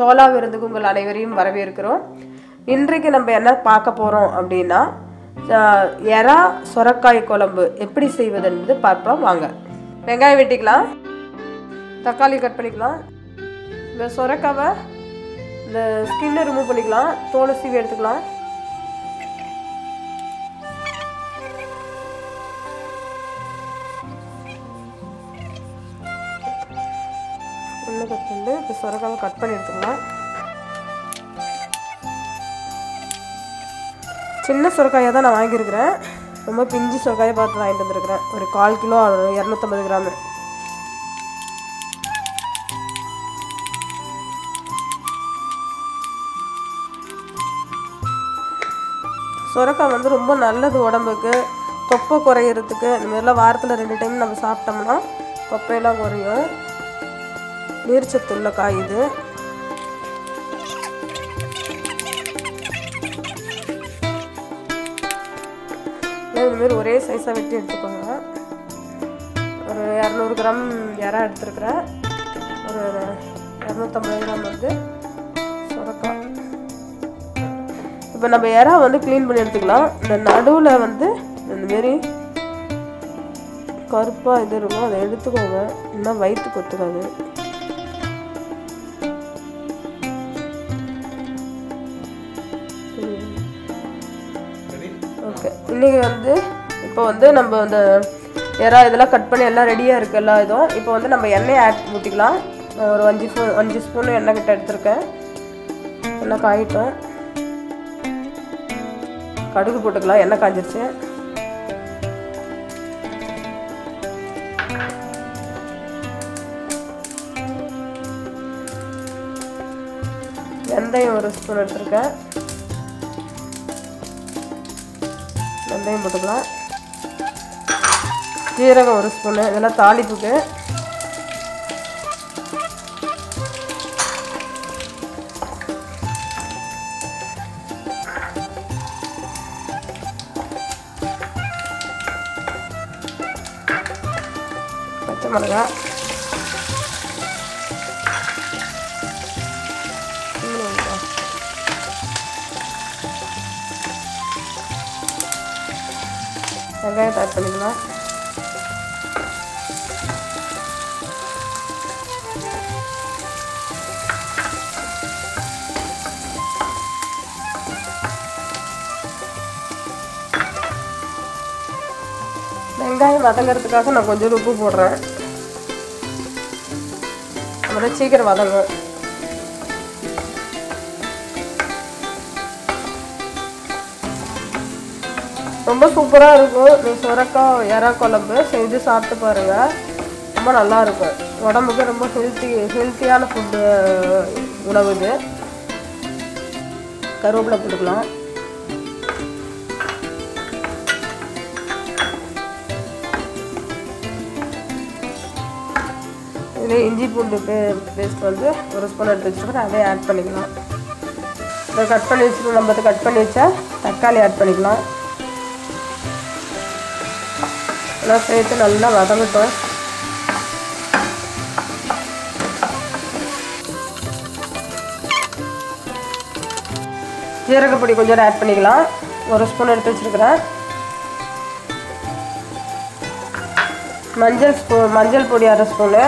சோலா விருந்துக்கு உங்கள் அனைவரையும் வரவேற்கிறோம் இன்றைக்கு நம்ம என்ன பார்க்க போகிறோம் அப்படின்னா ஆஹ், எறா சொரக்காய் குழம்பு எப்படி செய்வது என்பது பார்ப்போம் வாங்க வெங்காயம் வெட்டிக்கலாம் தக்காளி கட் பண்ணிக்கலாம் இந்த சொரக்காவை இந்த ஸ்கின்னை ரிமூவ் பண்ணிக்கலாம் தோலை சீவி எடுத்துக்கலாம் உள்ள கட் பண்ணிட்டு இப்போ சொரக்காவை கட் பண்ணி எடுத்துக்கலாம் சின்ன சுரக்காயை தான் நான் வாங்கியிருக்கிறேன் ரொம்ப பிஞ்சு சுரக்காயை பார்த்து வாங்கிட்டு வந்திருக்கிறேன் ஒரு கால் கிலோ இரநூத்தம்பது கிராமு சுரக்காய் வந்து ரொம்ப நல்லது உடம்புக்கு தொப்பை குறையிறதுக்கு இந்த மாதிரிலாம் வாரத்தில் ரெண்டு டைம் நம்ம சாப்பிட்டோம்னா தொப்பையெல்லாம் குறையும் நீர்ச்சத்து உள்ள காய் இது இந்த மாதிரி ஒரே சைஸாக வெட்டி எடுத்துக்கோங்க ஒரு இரநூறு கிராம் இறா எடுத்துருக்குறேன் ஒரு இரநூத்தம்பது கிராம் வந்து சுரக்காய் இப்போ நம்ம இறா வந்து க்ளீன் பண்ணி எடுத்துக்கலாம் இந்த நடுவில் வந்து இந்த மாரி கருப்பாக இது இருக்கும் அதை எடுத்துக்கோங்க இல்லைன்னா வயிற்றுக்கு ஒத்துக்காது ஓகே இன்றைக்கி வந்து இப்போ வந்து நம்ம இந்த எறா இதெல்லாம் கட் பண்ணி எல்லாம் ரெடியாக இருக்குது எல்லா இதுவும் இப்போ வந்து நம்ம எண்ணெய் ஆட் ஊற்றிக்கலாம் நான் ஒரு அஞ்சு ஸ்பூன் அஞ்சு ஸ்பூன் எண்ணெய் கிட்ட எடுத்திருக்கேன் எல்லாம் காயிட்டோம் கடுகு போட்டுக்கலாம் எண்ணெய் காஞ்சிருச்சு வெந்தயம் ஒரு ஸ்பூன் எடுத்திருக்கேன் வெந்தயம் போட்டுக்கலாம் ஜீரகம் ஒரு ஸ்பூனு இதெல்லாம் தாளிப்புக்கு பச்சை மிளகா வெங்காயத்தை ஆட் பண்ணிக்கலாம் வெங்காயம் வதங்கிறதுக்காக நான் கொஞ்சம் உப்பு போடுறேன் அப்புறம் சீக்கிரம் வதங்கும் ரொம்ப சூப்பராக இருக்கும் இந்த சுரக்காய் எறா குழம்பு செஞ்சு சாப்பிட்டு பாருங்கள் ரொம்ப நல்லா இருக்கும் உடம்புக்கு ரொம்ப ஹெல்த்தி ஹெல்த்தியான ஃபுட்டு உணவு இது கருவேப்பிலை போட்டுக்கலாம் இதில் இஞ்சி பூண்டு பே பேஸ்ட் வந்து ஒரு ஸ்பூன் எடுத்து வச்சுருக்கேன் அதே ஆட் பண்ணிக்கலாம் இதை கட் பண்ணி வச்சுருக்கோம் நம்ம இதை கட் பண்ணி வச்சா தக்காளி ஆட் பண்ணிக்கலாம் எல்லாம் சேர்த்து நல்லா வதங்கட்டும் ஜீரகப்பொடி கொஞ்சம் ஆட் பண்ணிக்கலாம் ஒரு ஸ்பூன் எடுத்து வச்சுருக்கிறேன் மஞ்சள் ஸ்பூ மஞ்சள் பொடி அரை ஸ்பூனு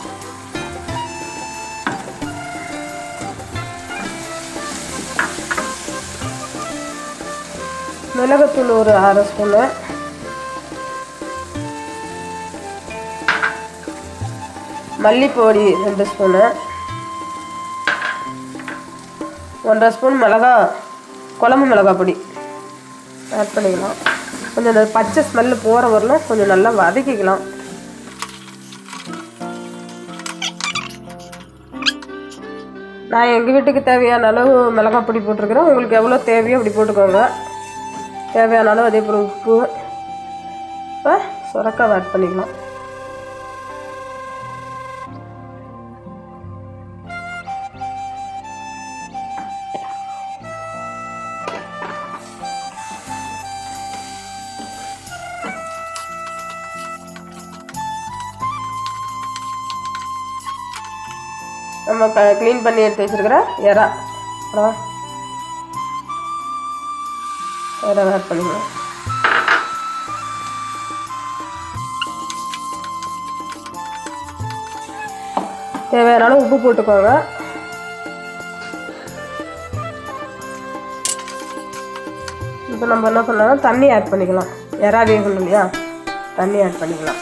மிளகுத்தூள் ஒரு அரை ஸ்பூனு மல்லிப்பொடி ரெண்டு ஸ்பூனு ஒன்றரை ஸ்பூன் மிளகா குழம்பு மிளகா பொடி ஆட் பண்ணிக்கலாம் கொஞ்சம் அந்த பச்சை ஸ்மெல்லு போகிற வரலும் கொஞ்சம் நல்லா வதக்கிக்கலாம் நான் எங்கள் வீட்டுக்கு தேவையான அளவு மிளகாய் பொடி போட்டிருக்கிறேன் உங்களுக்கு எவ்வளோ தேவையோ அப்படி போட்டுக்கோங்க தேவையான அளவு அதே போல் உப்பு இப்போ சுரக்காய் ஆட் பண்ணிக்கலாம் நம்ம க க்ளீன் பண்ணி எடுத்து வச்சிருக்கிற எறா அப்புறம் எறா ஆட் பண்ணிக்கலாம் தேவையான அளவு உப்பு போட்டுக்கோங்க இப்போ நம்ம என்ன பண்ணலாம் தண்ணி ஆட் பண்ணிக்கலாம் எறா வேகணும் இல்லையா தண்ணி ஆட் பண்ணிக்கலாம்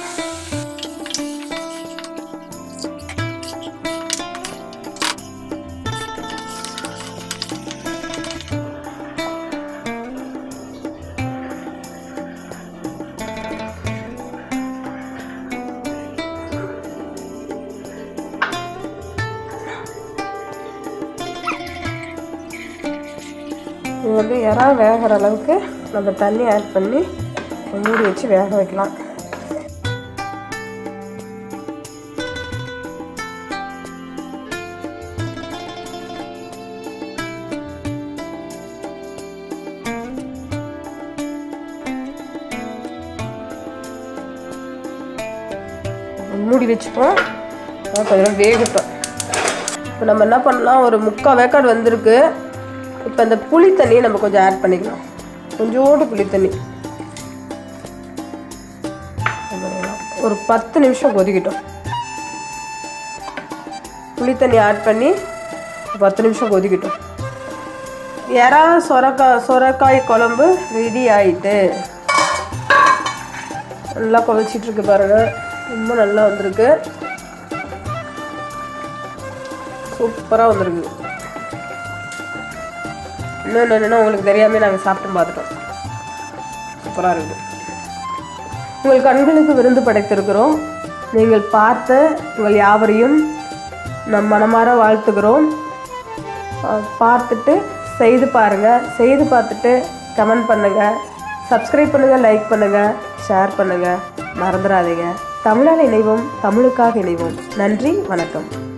இது வந்து இறா வேகிற அளவுக்கு நம்ம தண்ணி ஆட் பண்ணி மூடி வச்சு வேக வைக்கலாம் மூடி வச்சுப்போம் அது கொஞ்சம் வேகட்டும் இப்போ நம்ம என்ன பண்ணலாம் ஒரு முக்கால் வேக்காடு வந்திருக்கு இப்போ இந்த புளி தண்ணியை நம்ம கொஞ்சம் ஆட் பண்ணிக்கலாம் கொஞ்சோண்டு புளி தண்ணி ஒரு பத்து நிமிஷம் கொதிக்கட்டும் புளி தண்ணி ஆட் பண்ணி பத்து நிமிஷம் கொதிக்கட்டும் எறா சொரக்காய் சொரக்காய் குழம்பு ரெடி ஆயிட்டு நல்லா கொதிச்சிட்டு இருக்கு பாருங்க ரொம்ப நல்லா வந்திருக்கு சூப்பராக வந்திருக்கு இன்னொன்று என்னென்னா உங்களுக்கு தெரியாமல் நாங்கள் சாப்பிட்டு பார்த்துட்டோம் சூப்பராக இருக்குது உங்கள் கண்களுக்கு விருந்து படைத்திருக்கிறோம் நீங்கள் பார்த்த உங்கள் யாவரையும் நம் மனமார வாழ்த்துகிறோம் அஹ் பார்த்துட்டு செய்து பாருங்கள் செய்து பார்த்துட்டு கமெண்ட் பண்ணுங்கள் சப்ஸ்கிரைப் பண்ணுங்கள் லைக் பண்ணுங்கள் ஷேர் பண்ணுங்கள் மறந்துடாதீங்க தமிழால் இணைவோம் தமிழுக்காக இணைவோம் நன்றி வணக்கம்